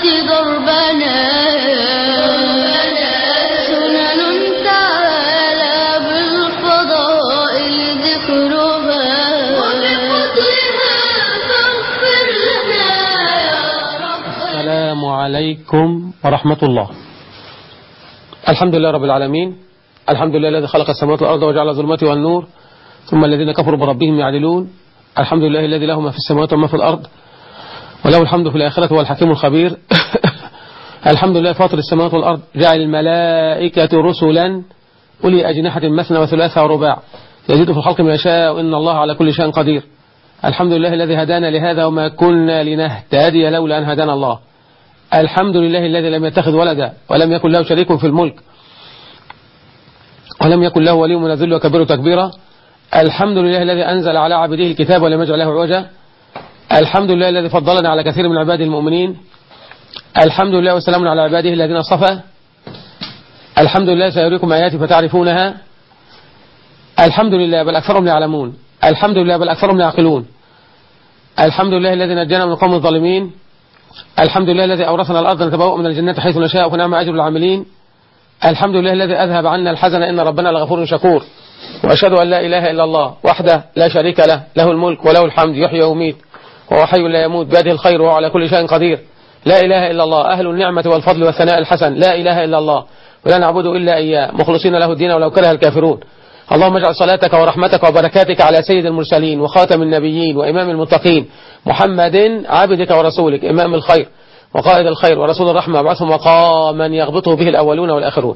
ضربنا سنن تعالى بالفضائل ذكرها وبفضلها فاغفر لنا يا رب السلام عليكم ورحمة الله الحمد لله رب العالمين الحمد لله الذي خلق السماوات والأرض وجعل الظلمات والنور ثم الذين كفروا بربهم يعدلون الحمد لله الذي له ما في السماوات وما في الأرض وله الحمد في الآخرة هو الحكيم الخبير الحمد لله فاطر السماوات والأرض جعل الملائكة رسلا أولي أجنحة مثنى وثلاثة ورباع يزيد في الخلق ما يشاء إن الله على كل شيء قدير الحمد لله الذي هدانا لهذا وما كنا لنهتدي لولا أن هدانا الله الحمد لله الذي لم يتخذ ولدا ولم يكن له شريك في الملك ولم يكن له ولي من الذل وكبره تكبيرا الحمد لله الذي أنزل على عبده الكتاب ولم يجعل له عوجا الحمد لله الذي فضلنا على كثير من عباده المؤمنين الحمد لله وسلام على عباده الذين اصطفى الحمد لله سيريكم آياتي فتعرفونها الحمد لله بل أكثرهم يعلمون الحمد لله بل أكثرهم يعقلون الحمد لله الذي نجانا من القوم الظالمين الحمد لله الذي أورثنا الأرض نتبوأ من الجنة حيث نشاء ونعم أجر العاملين الحمد لله الذي أذهب عنا الحزن إن ربنا لغفور شكور وأشهد أن لا إله إلا الله وحده لا شريك له له الملك وله الحمد يحيي ويميت وهو حي لا يموت بيده الخير وهو على كل شيء قدير لا إله إلا الله أهل النعمة والفضل والثناء الحسن لا إله إلا الله ولا نعبد إلا إياه مخلصين له الدين ولو كره الكافرون اللهم اجعل صلاتك ورحمتك وبركاتك على سيد المرسلين وخاتم النبيين وإمام المتقين محمد عبدك ورسولك إمام الخير وقائد الخير ورسول الرحمة وابعثه مقاما يغبطه به الأولون والآخرون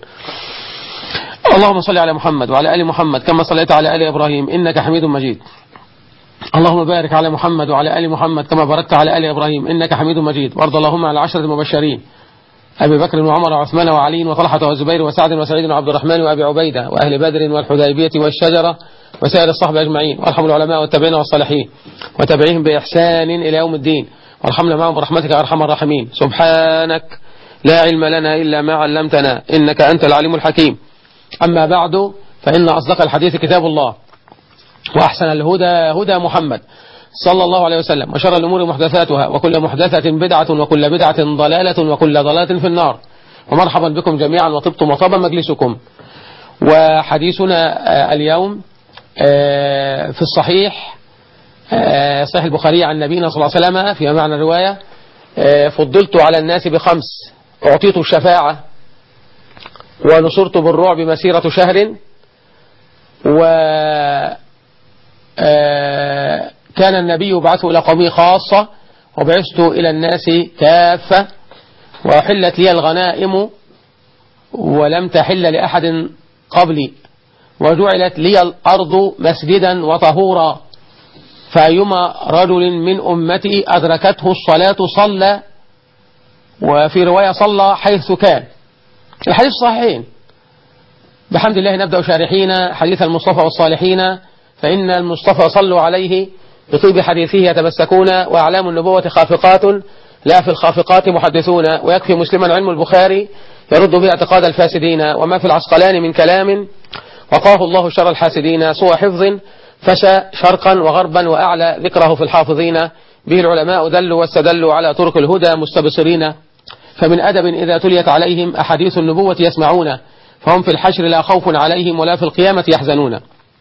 اللهم صل على محمد وعلى آل محمد كما صليت على آل إبراهيم إنك حميد مجيد اللهم بارك على محمد وعلى آل محمد كما باركت على آل إبراهيم إنك حميد مجيد وارض اللهم على العشرة المبشرين أبي بكر وعمر وعثمان وعلي وطلحة وزبير وسعد وسعيد وعبد الرحمن وأبي عبيدة وأهل بدر والحديبية والشجرة وسائر الصحبة أجمعين وارحم العلماء والتابعين والصالحين وتابعيهم بإحسان إلى يوم الدين وارحمنا معهم برحمتك يا أرحم الراحمين سبحانك لا علم لنا إلا ما علمتنا إنك أنت العليم الحكيم أما بعد فإن أصدق الحديث كتاب الله وأحسن الهدى هدى محمد صلى الله عليه وسلم وشر الأمور محدثاتها وكل محدثة بدعة وكل بدعة ضلالة وكل ضلالة في النار ومرحبا بكم جميعا وطبتم وطاب مجلسكم وحديثنا آه، اليوم آه، في الصحيح آه، صحيح البخاري عن نبينا صلى الله عليه وسلم في معنى الرواية آه، فضلت على الناس بخمس أعطيت الشفاعة ونصرت بالرعب مسيرة شهر و آه، كان النبي يبعث إلى قومه خاصة وبعثت إلى الناس كافة وحلت لي الغنائم ولم تحل لأحد قبلي وجعلت لي الأرض مسجدا وطهورا فأيما رجل من أمتي أدركته الصلاة صلى وفي رواية صلى حيث كان الحديث صحيحين بحمد الله نبدأ شارحين حديث المصطفى والصالحين فإن المصطفى صلوا عليه بطيب حديثه يتمسكون وأعلام النبوة خافقات لا في الخافقات محدثون ويكفي مسلما علم البخاري يرد به اعتقاد الفاسدين وما في العسقلان من كلام وقاه الله شر الحاسدين سوى حفظ فشى شرقا وغربا وأعلى ذكره في الحافظين به العلماء دلوا واستدلوا على طرق الهدى مستبصرين فمن أدب إذا تليت عليهم أحاديث النبوة يسمعون فهم في الحشر لا خوف عليهم ولا في القيامة يحزنون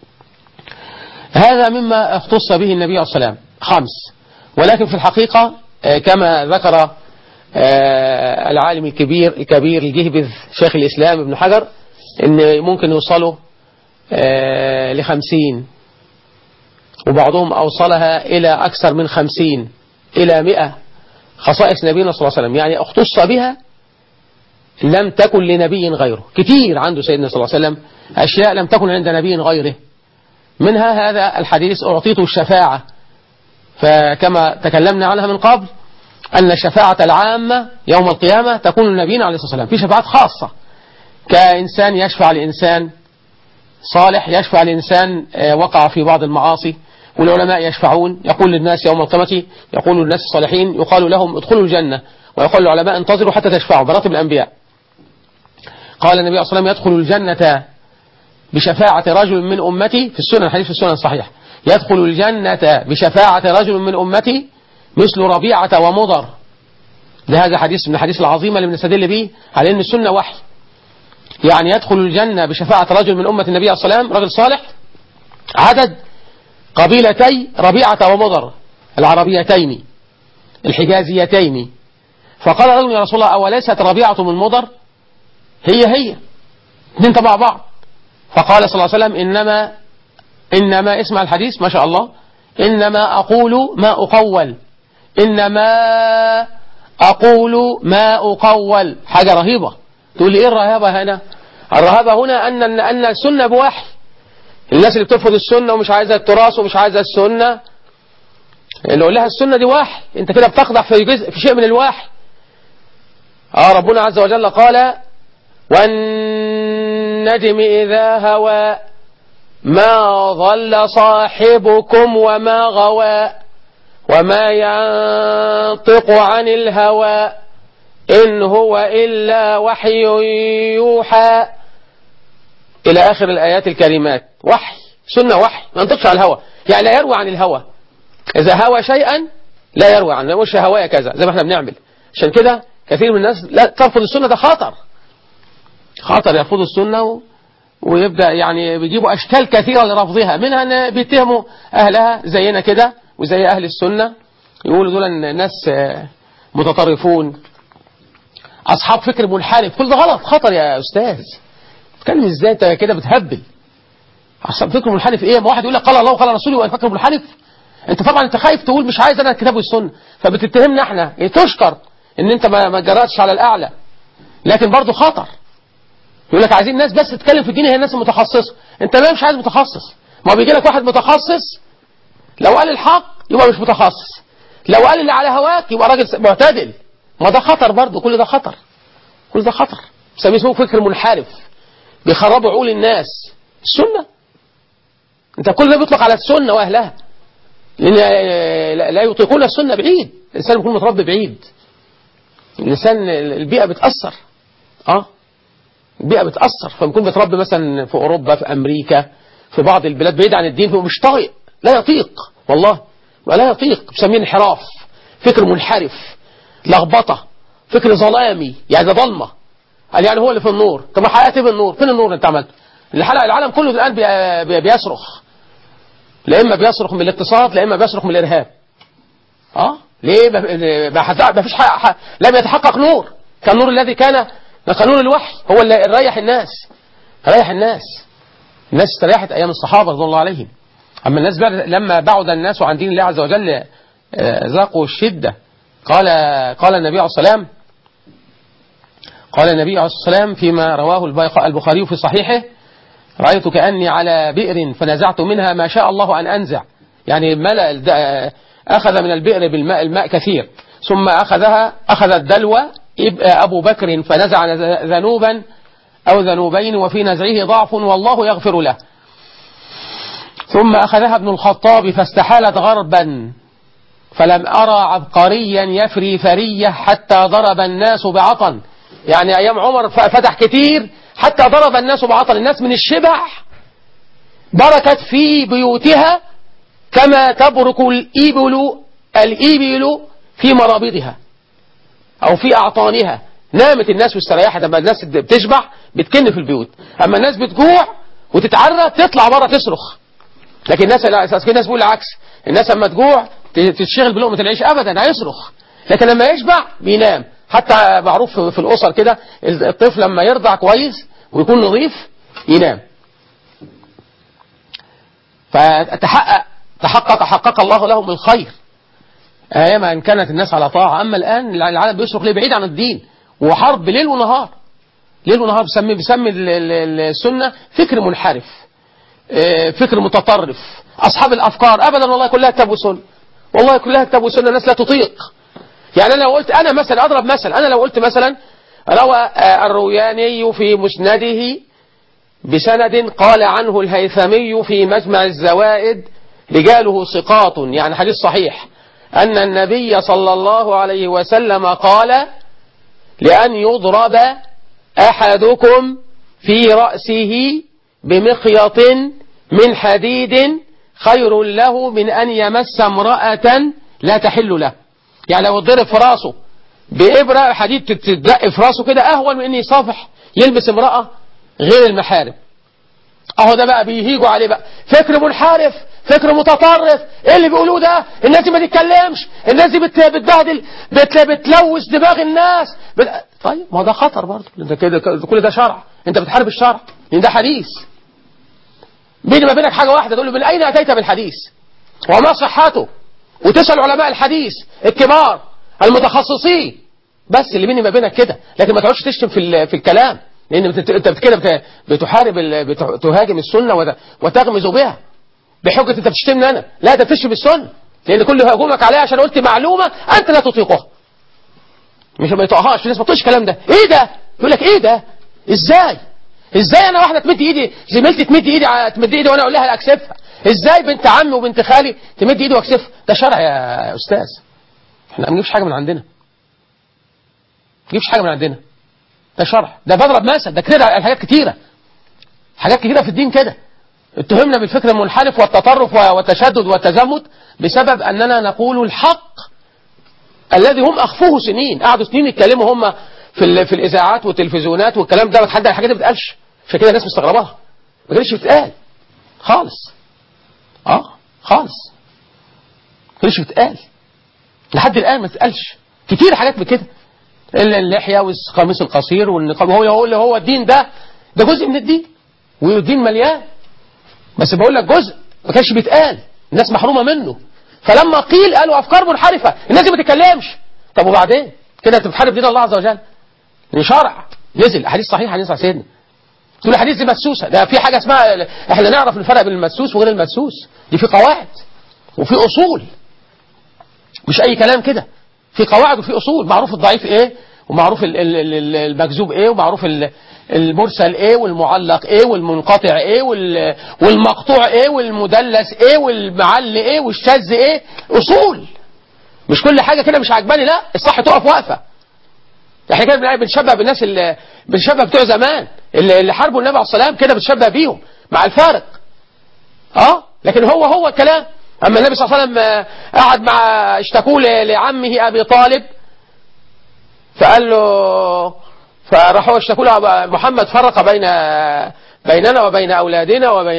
هذا مما اختص به النبي عليه الصلاة والسلام خمس ولكن في الحقيقة آه، كما ذكر آه، العالم الكبير الكبير الجهبذ شيخ الإسلام ابن حجر ان ممكن يوصلوا آه، لخمسين وبعضهم أوصلها إلى أكثر من خمسين إلى مئة خصائص نبينا صلى الله عليه وسلم يعني اختص بها لم تكن لنبي غيره كتير عنده سيدنا صلى الله عليه وسلم أشياء لم تكن عند نبي غيره منها هذا الحديث أعطيته الشفاعة فكما تكلمنا عنها من قبل أن الشفاعة العامة يوم القيامة تكون لنبينا عليه الصلاة والسلام في شفاعات خاصة كإنسان يشفع لإنسان صالح يشفع لإنسان آه، وقع في بعض المعاصي والعلماء يشفعون يقول للناس يوم القيامة يقول للناس الصالحين يقال لهم ادخلوا الجنة ويقول العلماء انتظروا حتى تشفعوا براتب الأنبياء قال النبي صلى الله عليه وسلم يدخل الجنة بشفاعة رجل من أمتي في السنن الحديث في السنن الصحيح يدخل الجنة بشفاعة رجل من أمتي مثل ربيعة ومضر ده هذا حديث من الحديث العظيمة اللي بنستدل به على أن السنة وحي يعني يدخل الجنة بشفاعة رجل من أمة النبي عليه الصلاة والسلام رجل صالح عدد قبيلتي ربيعة ومضر العربيتين الحجازيتين فقال رجل يا رسول الله أوليست ربيعة من مضر هي هي اثنين تبع بعض فقال صلى الله عليه وسلم إنما إنما اسمع الحديث ما شاء الله إنما أقول ما أقول إنما أقول ما أقول حاجة رهيبة تقول لي إيه الرهابة هنا الرهابة هنا أن أن السنة بوحي الناس اللي بترفض السنة ومش عايزة التراث ومش عايزة السنة اللي يقول لها السنة دي وحي انت كده بتخضع في جزء في شيء من الوحي اه ربنا عز وجل قال والنجم إذا هوى ما ضل صاحبكم وما غوى وما ينطق عن الهوى إن هو إلا وحي يوحى إلى آخر الآيات الكريمات وحي سنة وحي ما ينطقش على الهوى يعني لا يروي عن الهوى إذا هوى شيئا لا يروي عنه مش هوايا كذا زي ما احنا بنعمل عشان كده كثير من الناس لا ترفض السنة ده خطر خطر يرفضوا السنة و... ويبدأ يعني بيجيبوا أشكال كثيرة لرفضها منها أن بيتهموا أهلها زينا كده وزي أهل السنة يقولوا دول ناس متطرفون أصحاب فكر منحرف كل ده غلط خطر يا أستاذ تتكلم ازاي انت كده بتهبل اصلا فكر منحرف ايه ما واحد يقول لك قال الله وقال رسوله وان فكر منحرف انت طبعا انت خايف تقول مش عايز انا الكتاب والسنه فبتتهمنا احنا يعني تشكر ان انت ما ما جرأتش على الاعلى لكن برضه خطر يقول لك عايزين ناس بس تتكلم في الدين هي الناس المتخصصه انت ليه مش عايز متخصص ما بيجي لك واحد متخصص لو قال الحق يبقى مش متخصص لو قال اللي على هواك يبقى راجل معتدل ما ده خطر برضه كل ده خطر كل ده خطر بيسميه فكر منحرف بيخربوا عقول الناس السنة انت كل ده بيطلق على السنة واهلها لان لا يطيقون السنة بعيد الانسان بيكون متربي بعيد الانسان البيئة بتأثر اه البيئة بتأثر فبيكون بيتربي مثلا في اوروبا في امريكا في بعض البلاد بعيد عن الدين فهو مش طايق لا يطيق والله ولا يطيق بيسميه انحراف فكر منحرف لخبطة فكر ظلامي يعني ده ضلمه قال يعني هو اللي في النور طب ما حققت بالنور فين النور اللي انت عملته الحلقة العالم كله الآن بي بيصرخ لا إما بيصرخ من الاقتصاد لا إما بيصرخ من الإرهاب اه ليه ما فيش حق لم يتحقق نور كالنور الذي كان قانون الوحي هو اللي ريح الناس ريح الناس الناس استريحت أيام الصحابة رضي الله عليهم أما الناس لما بعد الناس عن دين الله عز وجل ذاقوا الشدة قال قال النبي عليه الصلاة والسلام قال النبي عليه الصلاة والسلام فيما رواه البخاري في صحيحه رأيت كأني على بئر فنزعت منها ما شاء الله أن أنزع يعني ملأ أخذ من البئر بالماء الماء كثير ثم أخذها أخذ الدلوة أبو بكر فنزع ذنوبا أو ذنوبين وفي نزعه ضعف والله يغفر له ثم أخذها ابن الخطاب فاستحالت غربا فلم أرى عبقريا يفري فرية حتى ضرب الناس بعطن يعني أيام عمر فتح كتير حتى ضرب الناس بعطل الناس من الشبع بركت في بيوتها كما تبرك الإبل الإبل في مرابضها أو في أعطانها نامت الناس واستريحت أما الناس بتشبع بتكن في البيوت أما الناس بتجوع وتتعرى تطلع بره تصرخ لكن الناس لا الناس بيقول العكس الناس لما تجوع تتشغل بلقمة العيش أبدا هيصرخ لكن لما يشبع بينام حتى معروف في الأسر كده الطفل لما يرضع كويس ويكون نظيف ينام فتحقق تحقق حقق الله لهم الخير أيام أن كانت الناس على طاعة أما الآن العالم بيصرخ ليه بعيد عن الدين وحرب ليل ونهار ليل ونهار بيسمي بيسمي السنة فكر منحرف فكر متطرف أصحاب الأفكار أبدا والله كلها كتاب وسنة والله كلها كتاب وسنة الناس لا تطيق يعني أنا لو قلت أنا مثلا أضرب مثل أنا لو قلت مثلا روى الروياني في مسنده بسند قال عنه الهيثمي في مجمع الزوائد رجاله ثقات يعني حديث صحيح أن النبي صلى الله عليه وسلم قال لأن يضرب أحدكم في رأسه بمخيط من حديد خير له من أن يمس امرأة لا تحل له يعني لو اتضرب في راسه بإبرة حديد تتدق في راسه كده أهون من إن يصافح يلبس امرأة غير المحارم اهو ده بقى بيهيجوا عليه بقى فكر منحرف فكر متطرف ايه اللي بيقولوه ده الناس دي ما تتكلمش الناس دي بت- بتبهدل بت- بتلوث دماغ الناس بت... طيب ما هو ده خطر برضه انت كده كل ده شرع انت بتحارب الشرع لان ده حديث بيني ما بينك حاجه واحده تقول له من اين اتيت بالحديث وما صحته وتسال علماء الحديث الكبار المتخصصين بس اللي بيني ما بينك كده لكن ما تقعدش تشتم في ال- في الكلام لان بت- انت بت- كده بت- بتحارب ال- بت- تهاجم السنه وت- وتغمز بها بحجه انت بتشتمني انا لا انت بتشتم السنه لان كل هجومك عليها عشان قلت معلومه انت لا تطيقها مش ما يطيقهاش في ناس ما تطيقش الكلام ده ايه ده يقول لك ايه ده ازاي ازاي انا واحده تمد ايدي زميلتي تمد ايدي ع- تمد ايدي وانا اقول لها لا اكسفها ازاي بنت عمي وبنت خالي تمد ايدي واكسفها ده شرع يا استاذ احنا ما بنجيبش حاجه من عندنا ما بنجيبش حاجه من عندنا ده شرع ده بضرب مثل ده كده حاجات كتيره حاجات كتيره في الدين كده اتهمنا بالفكر المنحرف والتطرف والتشدد والتزمت بسبب اننا نقول الحق الذي هم اخفوه سنين قعدوا سنين يتكلموا هم في ال- في الاذاعات والتلفزيونات والكلام ده لحد الحاجات دي ما بتقالش عشان كده الناس مستغرباها ما كانتش بتتقال خالص اه خالص ما كانتش بتتقال لحد الان ما تتقالش كتير حاجات بكده الا اللحيه والقميص القصير والنقاب هو هو اللي هو الدين ده ده جزء من الدين والدين مليان بس بقول لك جزء ما كانش بيتقال الناس محرومه منه فلما قيل قالوا افكار منحرفه الناس دي ما تتكلمش طب وبعدين كده انت بتحارب دين الله عز وجل من شرع نزل احاديث صحيحه نزل على سيدنا تقول الحديث دي مسوسه ده في حاجه اسمها احنا نعرف الفرق بين المسوس وغير المسوس دي في قواعد وفي اصول مش اي كلام كده في قواعد وفي اصول معروف الضعيف ايه ومعروف ال- ال- ال- المكذوب ايه ومعروف ال- المرسل ايه والمعلق ايه والمنقطع ايه وال- والمقطوع ايه والمدلس ايه والمعل ايه والشاذ ايه اصول مش كل حاجه كده مش عجباني لا الصح تقف واقفه احنا كده بنلاقي بنشبه بالناس اللي بنشبه بتوع زمان اللي, اللي حاربوا النبي عليه السلام كده بتشبه بيهم مع الفارق اه لكن هو هو الكلام اما النبي صلى الله عليه وسلم آه، قعد مع اشتكوا ل- لعمه ابي طالب فقال له فراحوا اشتكوا له أبا- محمد فرق بين بيننا وبين اولادنا وبين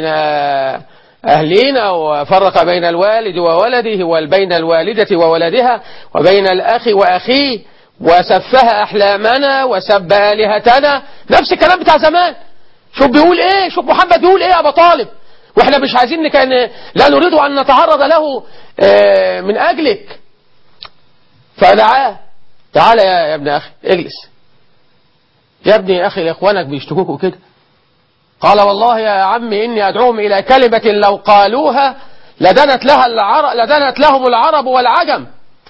اهلينا وفرق بين الوالد وولده وبين الوالده وولدها وبين الاخ واخيه وسفه احلامنا وسب الهتنا نفس الكلام بتاع زمان شوف بيقول ايه شوف محمد بيقول ايه يا ابا طالب واحنا مش عايزين نك- ن- لا نريد ان نتعرض له آه، من اجلك فدعاه تعالى يا يا ابن اخي اجلس يا ابني اخي اخوانك بيشتكوك وكده قال والله يا عمي اني ادعوهم الى كلمه لو قالوها لدنت لها العرب لدنت لهم العرب والعجم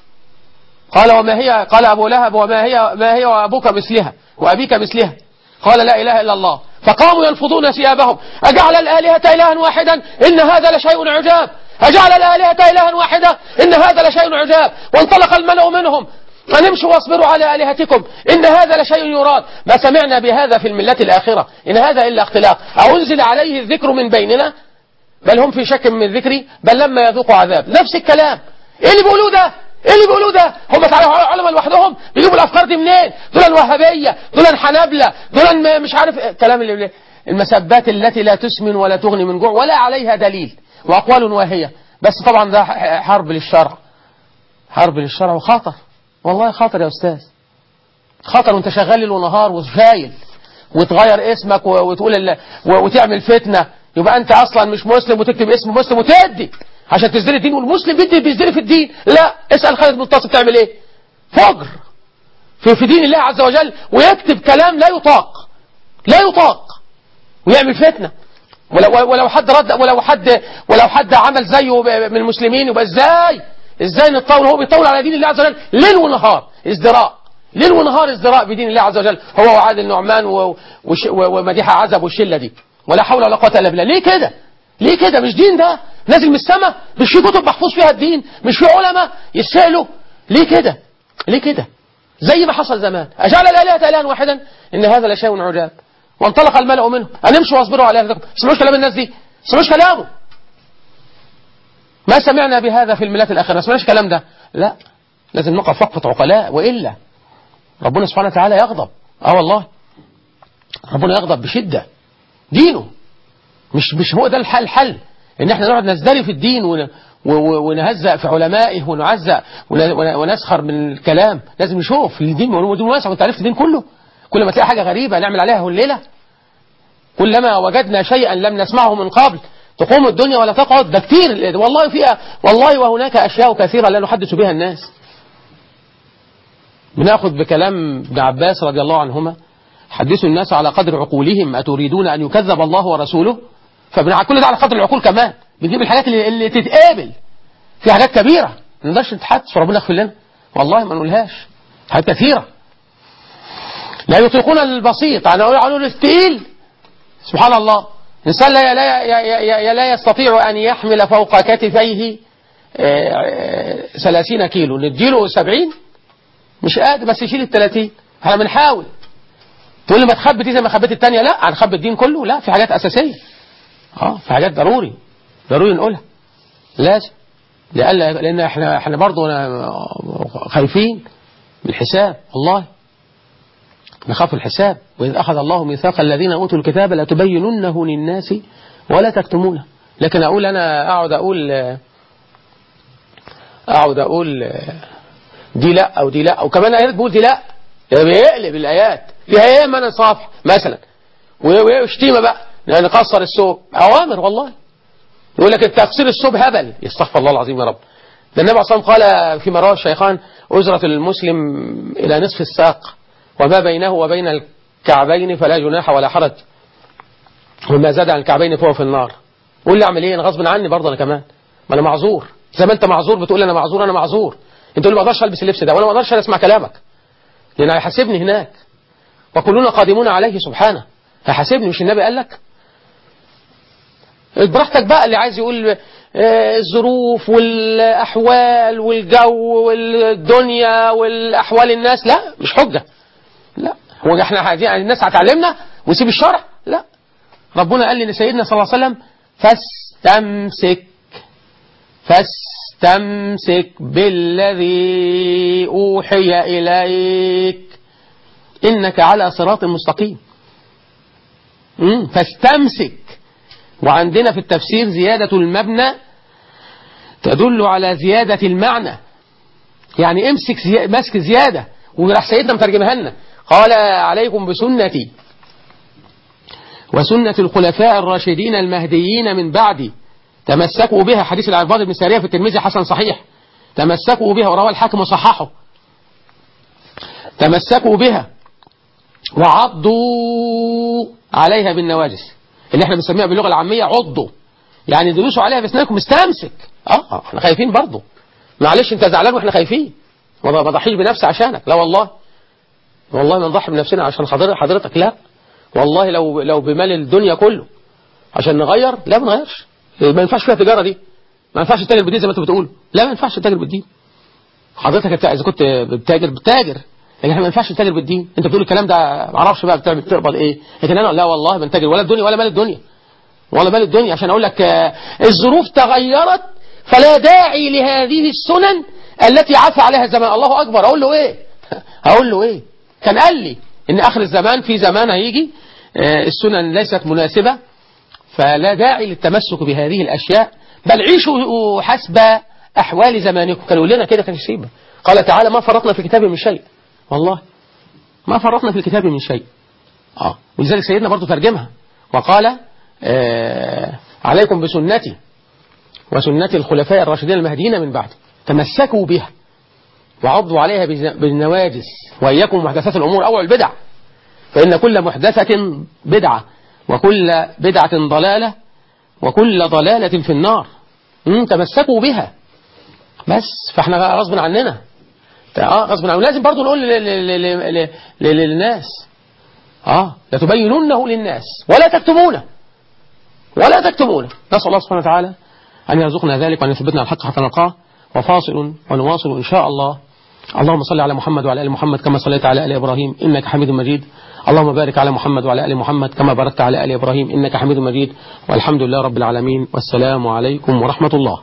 قال وما هي قال ابو لهب وما هي ما هي وابوك مثلها وابيك مثلها قال لا اله الا الله فقاموا يلفظون ثيابهم اجعل الالهه الها واحدا ان هذا لشيء عجاب اجعل الالهه الها واحدا ان هذا لشيء عجاب وانطلق الملا منهم أن امشوا واصبروا على آلهتكم إن هذا لشيء يراد ما سمعنا بهذا في الملة الآخرة إن هذا إلا اختلاق أنزل عليه الذكر من بيننا بل هم في شك من ذكري بل لما يذوقوا عذاب نفس الكلام ايه اللي بيقولوه ده ايه اللي بيقولوه ده هم تعالى علماء لوحدهم بيجيبوا الافكار دي منين دول الوهابيه دول الحنابلة دول الم- مش عارف إيه. كلام اللي المسبات التي لا تسمن ولا تغني من جوع ولا عليها دليل واقوال واهيه بس طبعا ده ح- حرب للشرع حرب للشرع وخطر والله خطر يا استاذ خطر وانت شغال ليل ونهار وشايل وتغير اسمك و- وتقول ال... و- وتعمل فتنه يبقى انت اصلا مش مسلم وتكتب اسم مسلم وتدي عشان تزدري الدين والمسلم بيدي بيزدري في الدين لا اسال خالد منتصر تعمل ايه فجر في, في دين الله عز وجل ويكتب كلام لا يطاق لا يطاق ويعمل فتنه ولو, ولو حد رد ولو حد ولو حد عمل زيه ب- من المسلمين يبقى ازاي ازاي نتطاول هو بيطول على دين الله عز وجل ليل ونهار ازدراء ليل ونهار ازدراء بدين الله عز وجل هو وعادل النعمان و- وش- و- ومديحة عزب والشلة دي ولا حول ولا قوة الا بالله ليه كده ليه كده مش دين ده نازل من السماء مش في كتب محفوظ فيها الدين مش في علماء يسألوا ليه كده ليه كده زي ما حصل زمان أجعل الآلهة إلها واحدا إن هذا لشيء عجاب وانطلق الملأ منهم أن امشوا واصبروا على آلهتكم سمعوش كلام الناس دي سمعوش كلامه ما سمعنا بهذا في الملات الأخيرة ما سمعناش الكلام ده لا لازم نقف وقفة عقلاء وإلا ربنا سبحانه وتعالى يغضب اه والله ربنا يغضب بشدة دينه مش مش هو ده الحل الحل ان احنا نقعد نزدري في الدين ون و- و- ونهزأ في علمائه ونعزأ ون- ون- ونسخر من الكلام لازم نشوف الدين هو دين واسع وانت عرفت الدين كله كل ما تلاقي حاجة غريبة نعمل عليها الليلة كلما وجدنا شيئا لم نسمعه من قبل تقوم الدنيا ولا تقعد ده كتير والله فيها والله وهناك أشياء كثيرة لا نحدث بها الناس بناخذ بكلام ابن عباس رضي الله عنهما حدثوا الناس على قدر عقولهم أتريدون أن يكذب الله ورسوله فبنع كل ده على قدر العقول كمان بنجيب الحاجات اللي, اللي تتقابل في حاجات كبيرة ما نقدرش نتحدث وربنا يغفر لنا والله ما نقولهاش حاجات كثيرة لا يطيقون البسيط أنا أقول عنه الثقيل سبحان الله إنسان لا لا لا, لا يستطيع أن يحمل فوق كتفيه آه، آه، 30 كيلو نديله 70 مش قادر بس يشيل ال 30 احنا بنحاول تقول لي ما تخبي دي زي ما خبيت الثانيه لا هنخبي الدين كله لا في حاجات اساسيه اه في حاجات ضروري ضروري نقولها لازم لألا لان احنا احنا برضه خايفين من الحساب والله نخاف الحساب وإذ أخذ الله ميثاق الذين أوتوا الكتاب لا تبيننه للناس ولا تكتمونه لكن أقول أنا أقعد أقول أقعد أقول دي لا أو دي لا وكمان آيات بقول دي لا ده بيقلب الآيات فيها إيه من صافح مثلا وشتيمة بقى نقصر الثوب أوامر والله يقول لك تقصير الثوب هبل يستغفر الله العظيم يا رب ده النبي صلى الله عليه وسلم قال فيما رواه الشيخان أجرة المسلم إلى نصف الساق وما بينه وبين الكعبين فلا جناح ولا حرج وما زاد عن الكعبين فهو في النار قول لي اعمل ايه انا غصب عني برضه انا كمان ما انا معذور زي ما انت معذور بتقول انا معذور انا معذور انت تقول لي ما اقدرش البس اللبس ده وانا ما اقدرش اسمع كلامك لان هيحاسبني هناك وكلنا قادمون عليه سبحانه هيحاسبني مش النبي قال لك براحتك بقى اللي عايز يقول آه، الظروف والاحوال والجو والدنيا والاحوال الناس لا مش حجه لا هو احنا عايزين الناس هتعلمنا ويسيب الشرع لا ربنا قال لسيدنا صلى الله عليه وسلم فاستمسك فاستمسك بالذي أوحي إليك إنك على صراط مستقيم مم، فاستمسك وعندنا في التفسير زيادة المبنى تدل على زيادة المعنى يعني امسك زي... مسك زيادة وراح سيدنا مترجمها لنا قال عليكم بسنتي وسنة الخلفاء الراشدين المهديين من بعدي تمسكوا بها حديث العرباض بن سارية في الترمذي حسن صحيح تمسكوا بها وروى الحاكم وصححه تمسكوا بها وعضوا عليها بالنواجس اللي احنا بنسميها باللغة العامية عضوا يعني دروسوا عليها باسنانكم استمسك اه احنا خايفين برضه معلش انت زعلان واحنا خايفين ما بضحيش بنفسي عشانك لا والله والله ما نضحي بنفسنا عشان حضرتك حضرتك لا والله لو لو بمال الدنيا كله عشان نغير لا ما نغيرش ما ينفعش فيها تجاره دي ما ينفعش تتاجر بالدين زي ما انت بتقول لا ما ينفعش تتاجر بالدين حضرتك انت اذا كنت بتتاجر بتتاجر لكن احنا ما ينفعش نتاجر بالدين انت بتقول الكلام ده ما اعرفش بقى بتعمل تقبض ايه لكن انا لا والله بنتاجر ولا الدنيا ولا مال الدنيا ولا مال الدنيا عشان اقول لك آه، الظروف تغيرت فلا داعي لهذه السنن التي عفى عليها الزمان الله اكبر اقول له ايه هقول له ايه كان قال لي ان اخر الزمان في زمان هيجي آه، السنن ليست مناسبة فلا داعي للتمسك بهذه الاشياء بل عيشوا حسب احوال زمانكم كان يقول لنا كده كان يسيبه قال تعالى ما فرطنا في الكتاب من شيء والله ما فرطنا في الكتاب من شيء اه ولذلك سيدنا برضو ترجمها وقال آه عليكم بسنتي وسنة الخلفاء الراشدين المهديين من بعد تمسكوا بها وعضوا عليها بز- بالنواجس وإياكم محدثات الأمور أو البدع فإن كل محدثة بدعة وكل بدعة ضلالة وكل ضلالة في النار مم، تمسكوا بها بس فاحنا غصب عننا اه غصب عننا ولازم برضو نقول لل- لل- لل- لل- للناس اه لتبيننه للناس ولا تكتمونه ولا تكتمونه نسأل الله سبحانه وتعالى أن يرزقنا ذلك وأن يثبتنا على الحق حتى نلقاه وفاصل ونواصل إن شاء الله اللهم صل على محمد وعلى آل محمد كما صليت على آل إبراهيم إنك حميد مجيد اللهم بارك على محمد وعلى آل محمد كما باركت على آل إبراهيم إنك حميد مجيد والحمد لله رب العالمين والسلام عليكم ورحمة الله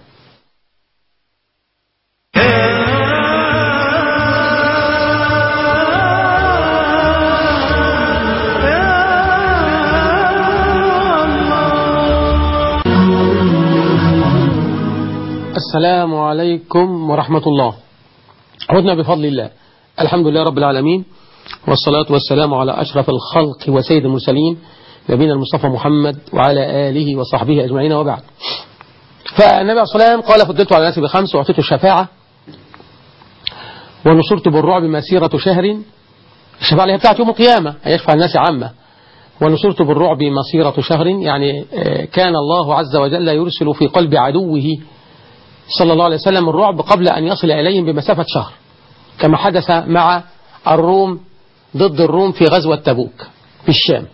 السلام عليكم ورحمة الله عدنا بفضل الله الحمد لله رب العالمين والصلاة والسلام على أشرف الخلق وسيد المرسلين نبينا المصطفى محمد وعلى آله وصحبه أجمعين وبعد فالنبي عليه الصلاة والسلام قال فضلت على الناس بخمس وأعطيت الشفاعة ونصرت بالرعب مسيرة شهر الشفاعة اللي هي بتاعت يوم القيامة هيشفع الناس عامة ونصرت بالرعب مسيرة شهر يعني كان الله عز وجل يرسل في قلب عدوه صلى الله عليه وسلم الرعب قبل أن يصل إليهم بمسافة شهر كما حدث مع الروم ضد الروم في غزوة تبوك في الشام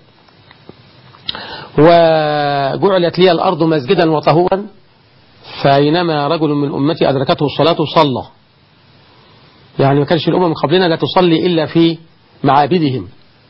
وجعلت لي الأرض مسجدا وطهورا فأينما رجل من أمتي أدركته الصلاة صلى يعني ما كانش الأمم من قبلنا لا تصلي إلا في معابدهم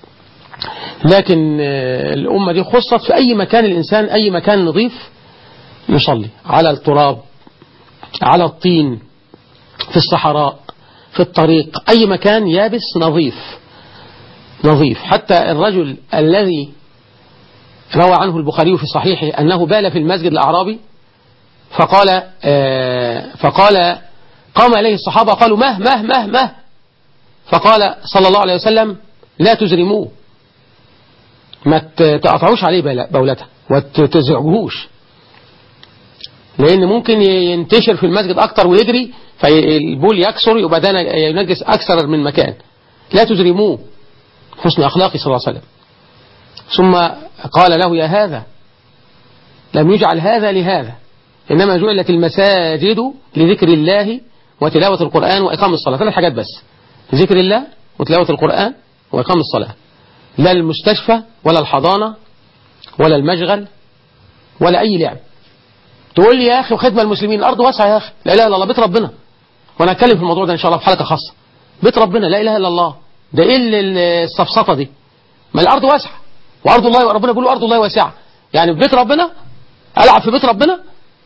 لكن الأمة دي خصت في أي مكان الإنسان أي مكان نظيف يصلي على التراب على الطين في الصحراء في الطريق أي مكان يابس نظيف نظيف حتى الرجل الذي روى عنه البخاري في صحيحه أنه بال في المسجد الأعرابي فقال آه فقال قام إليه الصحابة قالوا مه مه مه مه فقال صلى الله عليه وسلم لا تزرموه ما تقطعوش عليه بولته وتزعجوهوش لأن ممكن ينتشر في المسجد أكتر ويجري فالبول يكسر يبقى ده ينجس أكثر من مكان لا تزرموه حسن أخلاقي صلى الله عليه وسلم ثم قال له يا هذا لم يجعل هذا لهذا إنما جعلت المساجد لذكر الله وتلاوة القرآن وإقام الصلاة ثلاث حاجات بس ذكر الله وتلاوة القرآن وإقام الصلاة لا المستشفى ولا الحضانة ولا المشغل ولا أي لعب تقول لي يا أخي وخدمة المسلمين الأرض واسعة يا أخي لا إله إلا الله بيت ربنا وأنا هتكلم في الموضوع ده إن شاء الله في حلقة خاصة بيت ربنا لا إله إلا الله ده إيه السفسطة دي ما الأرض واسعة وأرض الله ربنا بيقول أرض الله واسعة يعني في بيت ربنا ألعب في بيت ربنا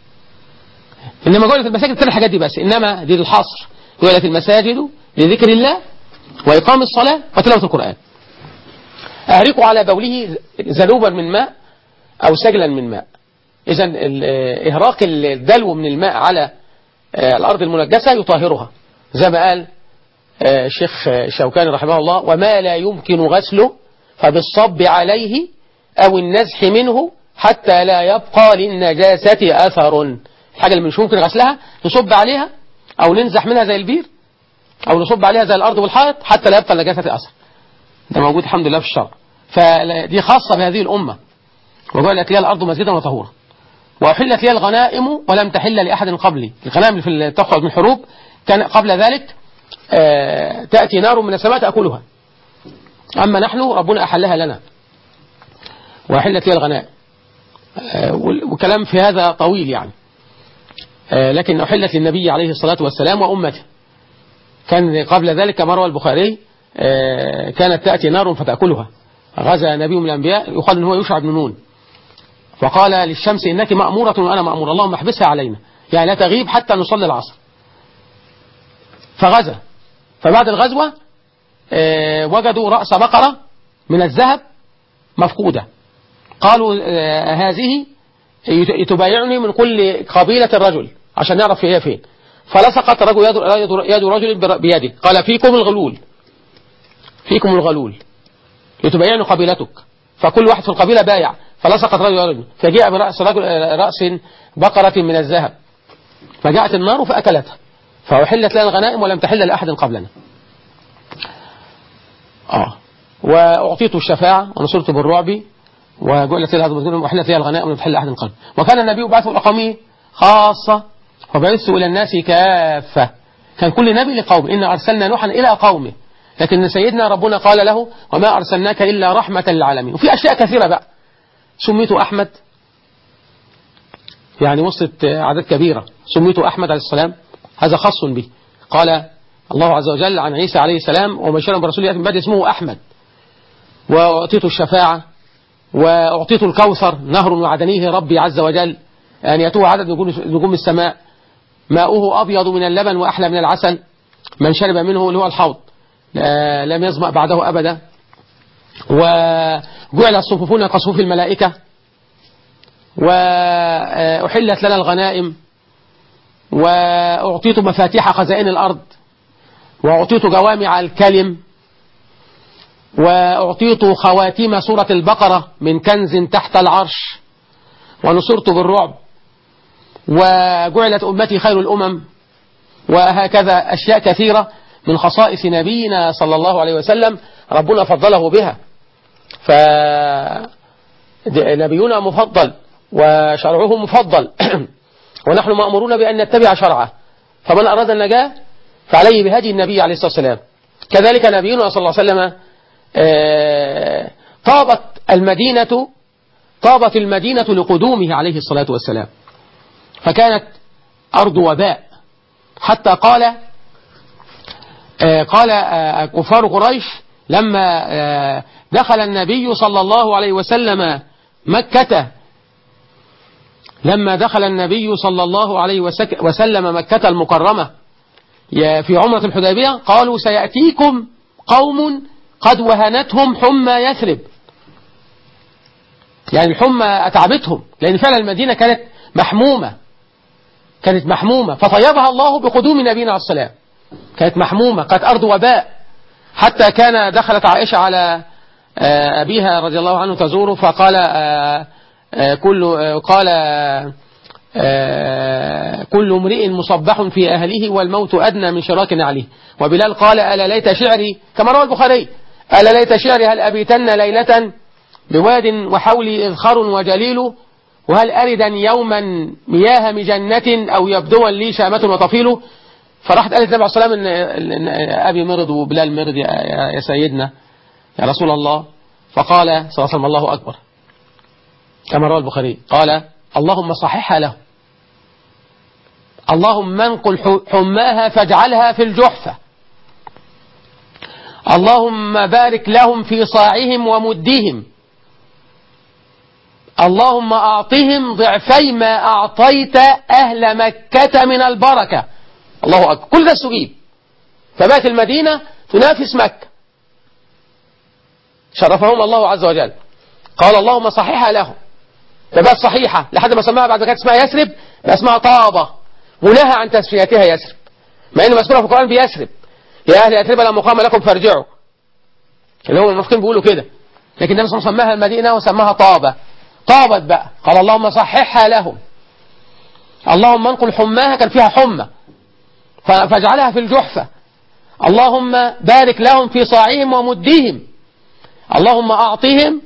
إنما جولة المساجد ثلاث حاجات دي بس إنما دي الحصر جولة المساجد لذكر الله وإقام الصلاة وتلاوة القرآن أهرق على بوله زنوبا من ماء أو سجلا من ماء إذا إهراق الدلو من الماء على الأرض المنجسة يطهرها زي ما قال الشيخ الشوكاني رحمه الله وما لا يمكن غسله فبالصب عليه أو النزح منه حتى لا يبقى للنجاسة أثر الحاجة اللي مش ممكن غسلها نصب عليها أو ننزح منها زي البير أو نصب عليها زي الأرض والحائط حتى لا يبقى النجاسة أثر ده موجود الحمد لله في الشرع فدي خاصة بهذه الأمة وجعلت لي الأرض مسجدا وطهورا وأحلت لي الغنائم ولم تحل لأحد قبلي الغنائم اللي في تخرج من الحروب كان قبل ذلك آه تأتي نار من السماء تأكلها أما نحن ربنا أحلها لنا وأحلت لي الغنائم آه وكلام في هذا طويل يعني آه لكن أحلت للنبي عليه الصلاة والسلام وأمته كان قبل ذلك كما روى البخاري كانت تأتي نار فتأكلها غزا نبي من الأنبياء يقال أنه يشع بن نون فقال للشمس إنك مأمورة وأنا مأمور اللهم احبسها علينا يعني لا تغيب حتى نصلي العصر فغزا فبعد الغزوة وجدوا رأس بقرة من الذهب مفقودة قالوا هذه تبايعني من كل قبيلة الرجل عشان نعرف هي فين فلصقت رجل يد رجل بيده قال فيكم الغلول فيكم الغلول لتبين قبيلتك فكل واحد في القبيلة بايع فلصقت رجل رجل فجاء برأس رجل رأس بقرة من الذهب فجاءت النار فأكلتها فأحلت لنا الغنائم ولم تحل لأحد قبلنا آه وأعطيت الشفاعة ونصرت بالرعب وجعلت لها وأحلت لها الغنائم ولم تحل لأحد قبل وكان النبي بعثه الأقامي خاصة وبعثت إلى الناس كافة كان كل نبي لقوم إن أرسلنا نوحا إلى قومه لكن سيدنا ربنا قال له وما أرسلناك إلا رحمة للعالمين وفي أشياء كثيرة بقى سميت أحمد يعني وصلت عدد كبيرة سميت أحمد عليه السلام هذا خاص به قال الله عز وجل عن عيسى عليه السلام وبشرا برسول يأتي من بعد اسمه أحمد وأعطيت الشفاعة وأعطيت الكوثر نهر وعدنيه ربي عز وجل أن يتوه عدد نجوم السماء ماؤه أبيض من اللبن وأحلى من العسل من شرب منه اللي هو الحوض لم يظمأ بعده أبدا وجعل الصفوفون كصفوف الملائكة وأحلت لنا الغنائم وأعطيت مفاتيح خزائن الأرض وأعطيت جوامع الكلم وأعطيت خواتيم سورة البقرة من كنز تحت العرش ونصرت بالرعب وجعلت أمتي خير الأمم وهكذا أشياء كثيرة من خصائص نبينا صلى الله عليه وسلم ربنا فضله بها فنبينا مفضل وشرعه مفضل ونحن مأمورون بأن نتبع شرعه فمن أراد النجاة فعليه بهدي النبي عليه الصلاة والسلام كذلك نبينا صلى الله عليه وسلم آه، طابت المدينة طابت المدينة لقدومه عليه الصلاة والسلام فكانت أرض وباء حتى قال آه، قال آه، كفار قريش لما آه، دخل النبي صلى الله عليه وسلم مكة لما دخل النبي صلى الله عليه وسك- وسلم مكة المكرمة يا- في عمرة الحديبية قالوا سيأتيكم قوم قد وهنتهم حمى يثرب يعني الحمى أتعبتهم لأن فعلا المدينة كانت محمومة كانت محمومة فطيبها الله بقدوم نبينا عليه السلام كانت محمومة كانت أرض وباء حتى كان دخلت عائشة على آه، أبيها رضي الله عنه تزوره فقال آه، آه، كل آه، قال آه، كل امرئ مصبح في أهله والموت أدنى من شراك عليه وبلال قال ألا ليت شعري كما روى البخاري ألا ليت شعري هل أبيتن ليلة بواد وحولي إذخر وجليل وهل أردا يوما مياه مجنة أو يبدوا لي شامة وطفيل فراحت قالت النبي عليه الصلاة والسلام إن إن أبي مرض وبلال مرض يا, يا, يا سيدنا يا رسول الله فقال صلى الله عليه وسلم الله أكبر كما روى البخاري قال اللهم صححها له اللهم انقل ح- حماها فاجعلها في الجحفة اللهم بارك لهم في صاعهم ومدهم اللهم أعطهم ضعفي ما أعطيت أهل مكة من البركة الله أكبر كل ده استجيب فبات المدينة تنافس مكة شرفهم الله عز وجل قال اللهم صحيحها لهم فبقت صحيحة لحد ما سماها بعد كده اسمها يثرب بقى اسمها طابة ونهى عن تسميتها يثرب مع ان مذكورة في القرآن بيثرب يا أهل يثرب لا مقام لكم فارجعوا اللي هو المنافقين بيقولوا كده لكن النبي صلى الله عليه وسلم سماها المدينة وسماها طابة طابت بقى قال اللهم صححها لهم اللهم انقل حماها كان فيها حمى ف- فاجعلها في الجحفة اللهم بارك لهم في صاعهم ومدهم اللهم أعطهم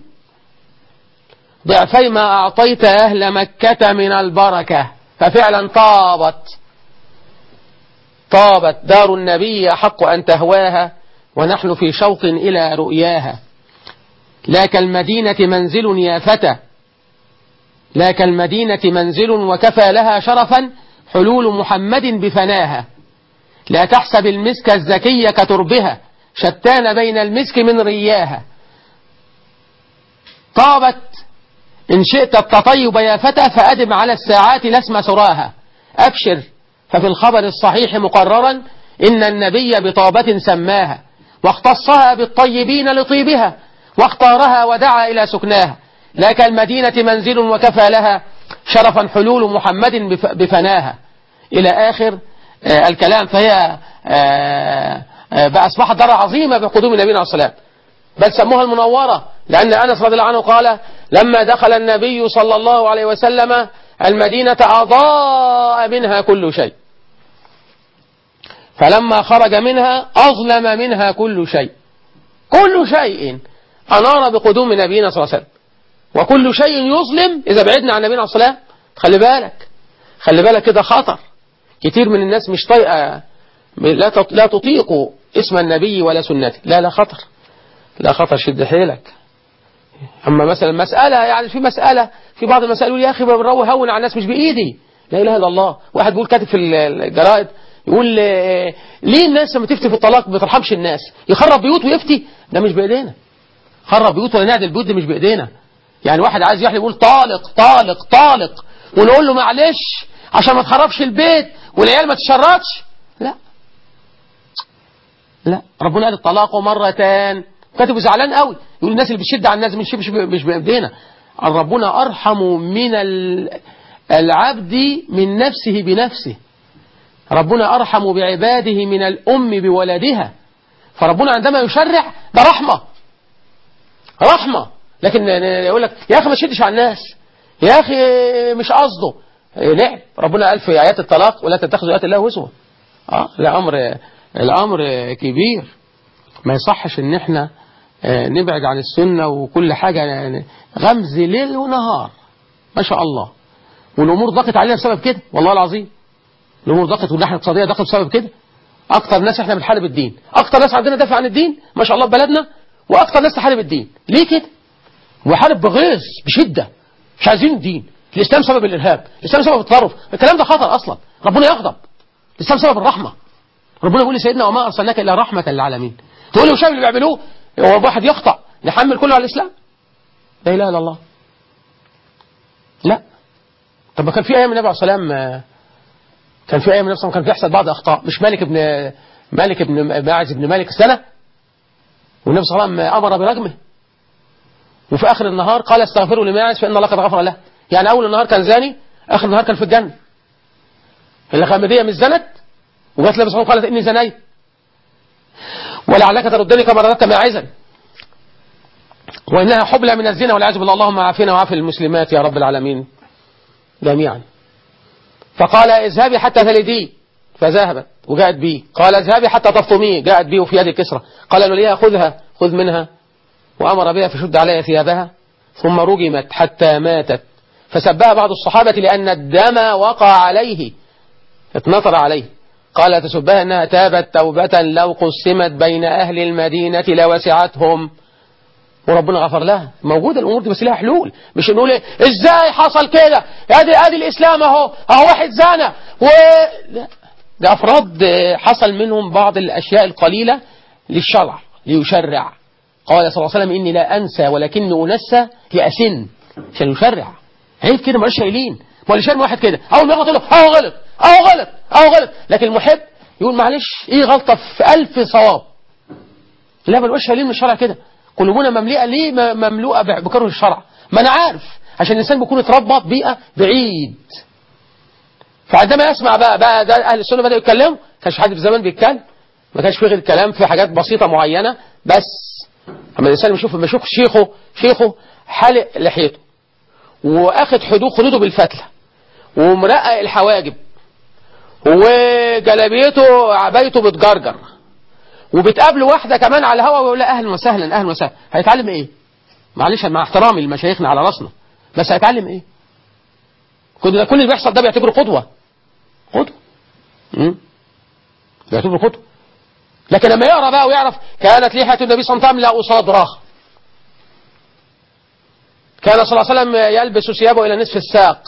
ضعفي ما أعطيت أهل مكة من البركة ففعلا طابت طابت دار النبي أحق أن تهواها ونحن في شوق إلى رؤياها لا كالمدينة منزل يا فتى لا كالمدينة منزل وكفى لها شرفا حلول محمد بفناها لا تحسب المسك الزكي كتربها شتان بين المسك من رياها طابت إن شئت التطيب يا فتى فأدم على الساعات لسم سراها أبشر ففي الخبر الصحيح مقررا إن النبي بطابة سماها واختصها بالطيبين لطيبها واختارها ودعا إلى سكناها لا كالمدينة منزل وكفى لها شرفا حلول محمد بف- بفناها إلى آخر آه، الكلام فهي آه، آه، بقى أصبحت دار عظيمة بقدوم نبينا عليه الصلاة والسلام بل سموها المنورة لأن أنس رضي الله عنه قال لما دخل النبي صلى الله عليه وسلم المدينة أضاء منها كل شيء فلما خرج منها أظلم منها كل شيء كل شيء أنار بقدوم نبينا صلى الله عليه وسلم وكل شيء يظلم إذا بعدنا عن نبينا عليه الصلاة والسلام خلي بالك خلي بالك كده خطر كتير من الناس مش طايقة لا تط- لا تطيق اسم النبي ولا سنته لا لا خطر لا خطر شد حيلك أما مثلا مسألة يعني في مسألة في بعض المسائل يقول يا أخي بنروح هون على الناس مش بإيدي لا إله إلا الله واحد بيقول كاتب في الجرائد يقول آه، ليه الناس لما تفتي في الطلاق ما بترحمش الناس يخرب بيوت ويفتي ده مش بإيدينا خرب بيوت ولا نعدل البيوت دي مش بإيدينا يعني واحد عايز يحلف يقول طالق طالق طالق ونقول له معلش عشان ما تخربش البيت والعيال ما تشردش لا لا ربنا قال الطلاق مرتان كاتب زعلان قوي يقول الناس اللي بتشد على الناس مش مش مش بايدينا ربنا ارحم من ال- العبد من نفسه بنفسه ربنا أرحم بعباده من الأم بولدها فربنا عندما يشرع ده رحمة رحمة لكن يقول لك يا أخي ما تشدش على الناس يا أخي مش قصده لعب ربنا قال في آيات الطلاق ولا تتخذوا آيات الله هزوا اه الأمر الأمر كبير ما يصحش إن احنا آه، نبعد عن السنة وكل حاجة يعني غمز ليل ونهار ما شاء الله والأمور ضاقت علينا بسبب كده والله العظيم الأمور ضاقت والناحية الاقتصادية ضاقت بسبب كده أكتر ناس احنا بنحارب الدين أكتر ناس عندنا دافع عن الدين ما شاء الله في بلدنا وأكتر ناس تحارب الدين ليه كده وحارب بغيظ بشدة مش عايزين الدين الإسلام سبب الإرهاب الإسلام سبب التطرف الكلام ده خطر أصلا ربنا يغضب الإسلام سبب الرحمة ربنا يقول لسيدنا وما أرسلناك إلا رحمة للعالمين تقول له شايف اللي بيعملوه هو واحد يخطأ نحمل كله على الإسلام لا إله إلا الله لا طب ما كان في أيام النبي عليه الصلاة والسلام آه، كان في أيام النبي صلى الله عليه وسلم كان بيحصل بعض أخطاء مش مالك ابن مالك ابن ماعز ابن مالك سنة والنبي صلى الله عليه وسلم أمر برجمه وفي آخر النهار قال استغفروا لماعز فإن الله قد غفر له يعني أول النهار كان زاني آخر النهار كان في الجنة الغامدية مش زنت وجات النبي صلى الله عليه وسلم قالت إني زنيت ولعلك تردني كما رددت ماعزا وإنها حبلى من الزنا والعياذ بالله اللهم عافنا وعاف المسلمات يا رب العالمين جميعا فقال اذهبي حتى تلدي فذهبت وجاءت بي قال اذهبي حتى تفطمي جاءت بي وفي يد كسرى قال له ليها خذها خذ منها وأمر بها فشد عليها ثيابها ثم رجمت حتى ماتت فسبها بعض الصحابة لأن الدم وقع عليه اتنطر عليه قال تسبها أنها تابت توبة لو قسمت بين أهل المدينة لوسعتهم وربنا غفر لها موجودة الأمور دي بس لها حلول مش نقول إيه إزاي حصل كده ادي ادي الإسلام أهو أهو واحد زانى و لا ده أفراد آه، حصل منهم بعض الأشياء القليلة للشرع ليشرع قال صلى الله عليه وسلم إني لا أنسى ولكني أنسى لأسن عشان يشرع عيب كده مالوش شايلين ما اللي شايل واحد كده أول ما يغلط يقول له أهو غلط أهو غلط أهو غلط لكن المحب يقول معلش إيه غلطة في ألف صواب لا مالوش شايلين من الشرع كده قلوبنا مملئة ليه م- مملوءة ب- بكره الشرع ما أنا عارف عشان الإنسان بيكون اتربى في بيئة بعيد فعندما يسمع بقى بقى ده أهل السنة بدأوا يتكلموا كانش حد في زمان بيتكلم ما كانش فيه غير الكلام في حاجات بسيطة معينة بس اما الإنسان يشوف لما يشوف شيخه شيخه حالق لحيته واخد حدود خدوده بالفتلة ومرقق الحواجب وجلابيته عبايته بتجرجر وبتقابله واحدة كمان على الهوا ويقول لها أهلا وسهلا أهلا وسهلا هيتعلم إيه؟ معلش مع احترامي لمشايخنا على راسنا بس هيتعلم إيه؟ كل ده كل اللي بيحصل ده بيعتبره قدوة قدوة امم بيعتبره قدوة لكن لما يقرا بقى ويعرف كانت لحية النبي صلى الله عليه وسلم لا أصادرة كان صلى الله عليه وسلم يلبس ثيابه إلى نصف الساق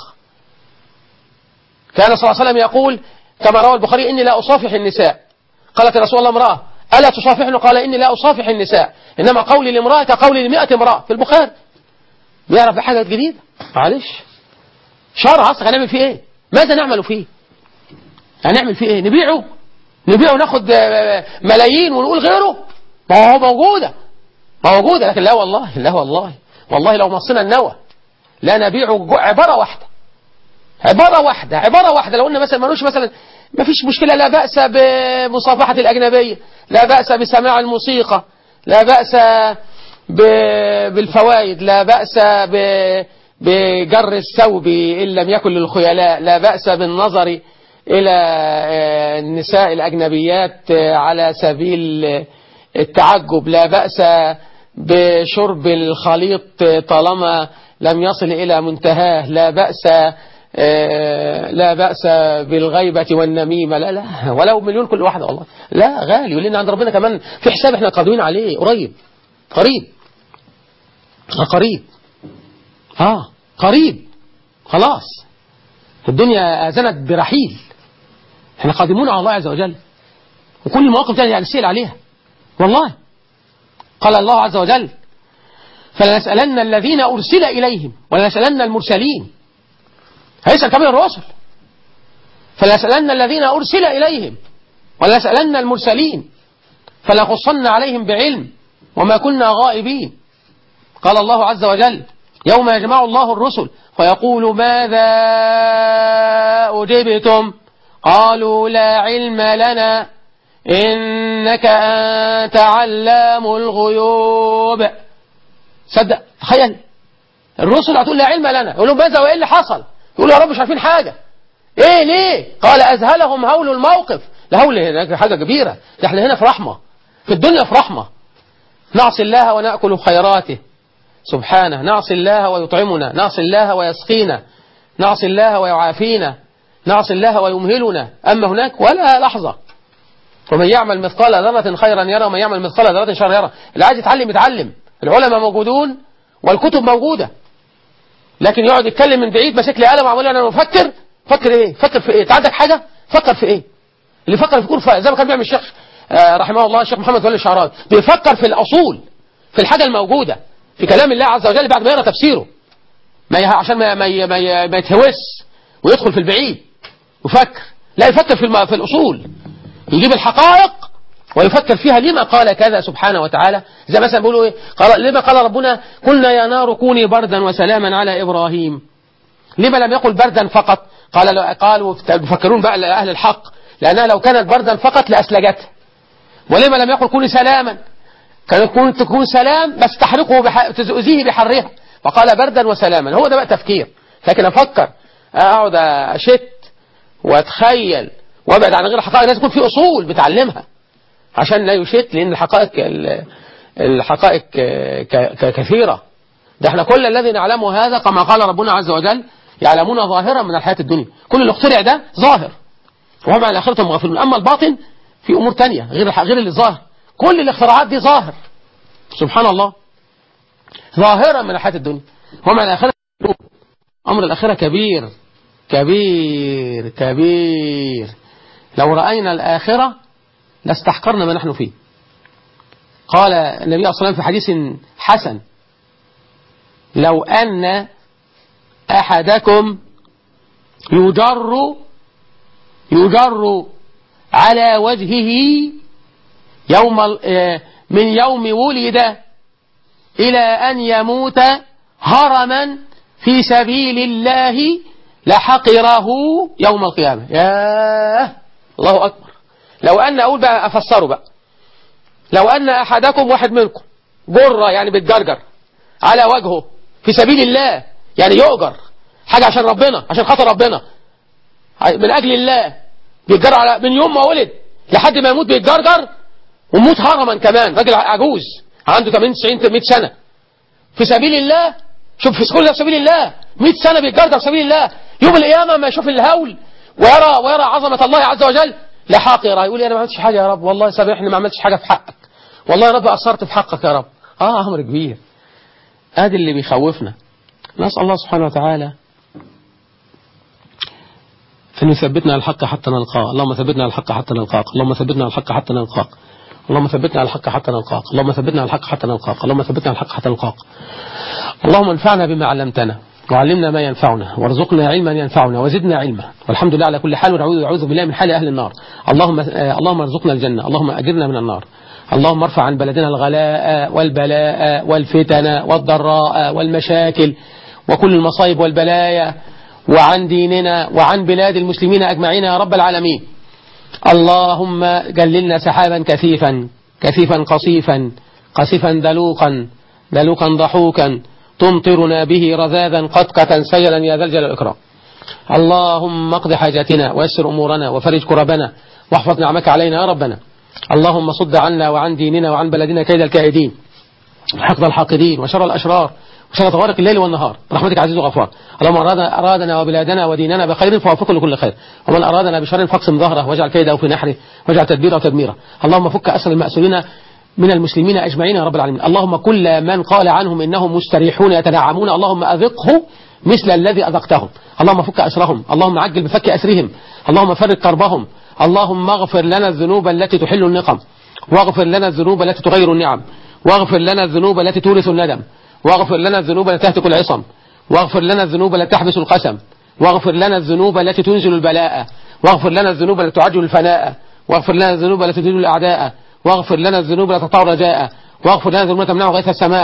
كان صلى الله عليه وسلم يقول كما روى البخاري إني لا أصافح النساء قالت يا رسول الله امرأة ألا تصافحني قال إني لا أصافح النساء إنما قولي لامرأة كقولي لمئة امرأة في البخاري بيعرف بحاجة جديدة معلش شرع أصلا هنعمل فيه إيه ماذا نعمل فيه هنعمل فيه إيه نبيعه نبيعه وناخد آه، ملايين ونقول غيره ما هو موجودة موجودة لكن لا والله لا والله والله لو مصينا النوى لا نبيعه جو- عبارة واحدة عبارة واحدة عبارة واحدة لو قلنا مثلا ملوش مثلا ما فيش مشكلة لا بأس بمصافحة الأجنبية لا بأس بسماع الموسيقى لا بأس ب- بالفوائد لا بأس ب- بجر الثوب إن لم يكن للخيلاء لا بأس بالنظر إلى آه، النساء الأجنبيات آه، على سبيل آه، التعجب لا بأس بشرب الخليط آه، طالما لم يصل إلى منتهاه لا بأس آه، لا بأس بالغيبة والنميمة لا لا ولو مليون كل واحدة والله لا غالي ولنا عند ربنا كمان في حساب احنا قادرين عليه قريب قريب آه، قريب اه قريب خلاص الدنيا آذنت برحيل احنا قادمون على الله عز وجل وكل المواقف دي هنسأل عليها والله قال الله عز وجل فلنسألن الذين أرسل إليهم ولنسألن المرسلين هيسأل كمان الرسل فلنسألن الذين أرسل إليهم ولنسألن المرسلين فلنقصن عليهم بعلم وما كنا غائبين قال الله عز وجل يوم يجمع الله الرسل فيقول ماذا أجبتم قالوا لا علم لنا إنك أنت علام الغيوب صدق تخيل الرسل هتقول لا علم لنا يقول لهم ماذا وإيه اللي حصل يقولوا يا رب مش عارفين حاجة ايه ليه قال أذهلهم هول الموقف لا هول هنا حاجة كبيرة ده احنا هنا في رحمة في الدنيا في رحمة نعصي الله ونأكل خيراته سبحانه نعصي الله ويطعمنا نعصي الله ويسقينا نعصي الله ويعافينا نعصي الله ويمهلنا أما هناك ولا لحظة ومن يعمل مثقال ذرة خيرا يرى ومن يعمل مثقال ذرة شرا يرى اللي عايز يتعلم يتعلم العلماء موجودون والكتب موجودة لكن يقعد يتكلم من بعيد ماسك لي قلم وعمال انا بفكر فكر ايه فكر في ايه انت عندك حاجه فكر في ايه اللي فكر في كل زي ما كان بيعمل الشيخ آه رحمه الله الشيخ محمد ولي الشعراوي بيفكر في الاصول في الحاجه الموجوده في كلام الله عز وجل بعد ما يقرا تفسيره ما يه... عشان ما ما, ما, ما يتهوس ويدخل في البعيد يفكر لا يفكر في الم... في الاصول يجيب الحقائق ويفكر فيها لما قال كذا سبحانه وتعالى زي مثلا بيقولوا ايه قال لما قال ربنا قلنا يا نار كوني بردا وسلاما على ابراهيم لما لم يقل بردا فقط قال قالوا يفكرون بقى اهل الحق لانها لو كانت بردا فقط لاسلجتها ولما لم يقل كوني سلاما كانت تكون تكون سلام بس تحرقه بح... تؤذيه بحرها فقال بردا وسلاما هو ده بقى تفكير لكن افكر اقعد اشت واتخيل وابعد عن غير الحقائق لازم يكون في اصول بتعلمها عشان لا يشت لان الحقائق الحقائق كثيره ده احنا كل الذي نعلمه هذا كما قال ربنا عز وجل يعلمون ظاهرا من الحياه الدنيا كل اللي اخترع ده ظاهر وهم عن الاخره غافلون اما الباطن في امور تانية غير غير اللي ظاهر كل الاختراعات دي ظاهر سبحان الله ظاهرا من الحياه الدنيا وهم عن الاخره امر الاخره كبير كبير كبير لو راينا الاخره لاستحقرنا ما نحن فيه قال النبي صلى الله عليه وسلم في حديث حسن لو أن أحدكم يجر يجر على وجهه يوم من يوم ولد إلى أن يموت هرما في سبيل الله لحقره يوم القيامة يا الله أكبر لو أن أقول بقى أفسره بقى لو أن أحدكم واحد منكم جرة يعني بتجرجر على وجهه في سبيل الله يعني يؤجر حاجة عشان ربنا عشان خاطر ربنا من أجل الله بيتجر على من يوم ما ولد لحد ما يموت بيتجرجر وموت هرما كمان راجل عجوز عنده 80 90 100 سنة في سبيل الله شوف في كل ده في سبيل الله 100 سنة بيتجرجر في سبيل الله يوم القيامة ما يشوف الهول ويرى ويرى عظمة الله عز وجل لحاقرة يقول لي أنا ما عملتش حاجة يا رب والله سامحني ما عملتش حاجة في حقك والله يا رب قصرت في حقك يا رب آه أمر كبير ادي اللي بيخوفنا نسأل الله سبحانه وتعالى أن يثبتنا على الحق حتى نلقاه اللهم ثبتنا على الحق حتى نلقاك اللهم ثبتنا على الحق حتى نلقاك اللهم ثبتنا على الحق حتى نلقاك اللهم ثبتنا على الحق حتى نلقاك اللهم ثبتنا على الحق حتى نلقاك اللهم انفعنا بما علمتنا وعلمنا ما ينفعنا وارزقنا علما ينفعنا وزدنا علما والحمد لله على كل حال ونعوذ أعوذ بالله من حال أهل النار اللهم اللهم ارزقنا الجنة اللهم أجرنا من النار اللهم ارفع عن بلدنا الغلاء والبلاء والفتن والضراء والمشاكل وكل المصائب والبلايا وعن ديننا وعن بلاد المسلمين أجمعين يا رب العالمين اللهم جللنا سحابا كثيفا كثيفا قصيفا قصيفا دلوقا دلوقا ضحوكا تمطرنا به رذاذا قطقة سيلا يا ذا الجلال والإكرام اللهم اقض حاجاتنا ويسر أمورنا وفرج كربنا واحفظ نعمك علينا يا ربنا اللهم صد عنا وعن ديننا وعن بلدنا كيد الكائدين حقد الحاقدين وشر الأشرار وشر طوارق الليل والنهار برحمتك عزيز وغفار اللهم أرادنا, أرادنا وبلادنا وديننا بخير فوفقه لكل خير ومن أرادنا بشر فاقسم ظهره واجعل كيده في نحره واجعل تدبيره تدميره اللهم فك أسر المأسورين من المسلمين أجمعين يا رب العالمين اللهم كل من قال عنهم إنهم مستريحون يتنعمون اللهم أذقه مثل الذي أذقتهم اللهم فك أسرهم اللهم عجل بفك أسرهم اللهم فرق كربهم اللهم اغفر لنا الذنوب التي تحل النقم واغفر لنا الذنوب التي تغير النعم واغفر لنا الذنوب التي تورث الندم واغفر لنا الذنوب التي تهتك العصم واغفر لنا الذنوب التي تحبس القسم واغفر لنا الذنوب التي تنزل البلاء واغفر لنا الذنوب التي تعجل الفناء واغفر لنا الذنوب التي تدل الأعداء واغفر لنا الذنوب التي تطع رجاء واغفر لنا الذنوب التي تمنع غيث السماء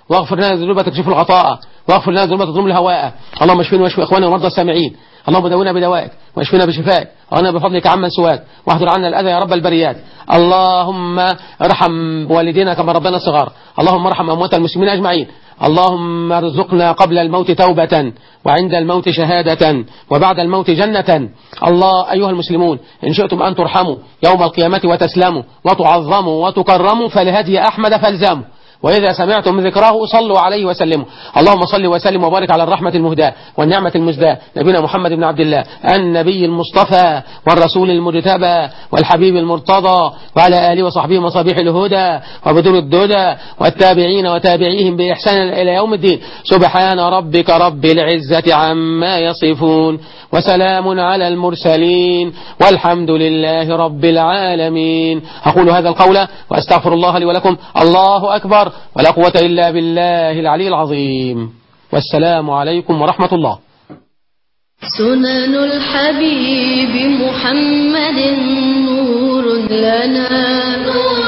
واغفر لنا ذنوب تكشف الغطاء واغفر لنا ذنوب تظلم الهواء اللهم اشفنا واشف اخواننا ومرضى السامعين اللهم داونا بدوائك واشفنا بشفائك وانا بفضلك عمن سواك واحضر عنا الاذى يا رب البريات اللهم ارحم والدينا كما ربنا صغار اللهم ارحم اموات المسلمين اجمعين اللهم ارزقنا قبل الموت توبة وعند الموت شهادة وبعد الموت جنة الله أيها المسلمون إن شئتم أن ترحموا يوم القيامة وتسلموا وتعظموا وتكرموا فلهدي أحمد فالزموا وإذا سمعتم ذكره صلوا عليه وسلموا اللهم صل وسلم وبارك على الرحمة المهداة والنعمة المزداة نبينا محمد بن عبد الله النبي المصطفى والرسول المجتبى والحبيب المرتضى وعلى آله وصحبه مصابيح الهدى وبدور الددى والتابعين وتابعيهم بإحسان إلى يوم الدين سبحان ربك رب العزة عما يصفون وسلام على المرسلين والحمد لله رب العالمين أقول هذا القول وأستغفر الله لي ولكم الله أكبر ولا قوة إلا بالله العلي العظيم والسلام عليكم ورحمة الله سنن الحبيب محمد نور لنا نور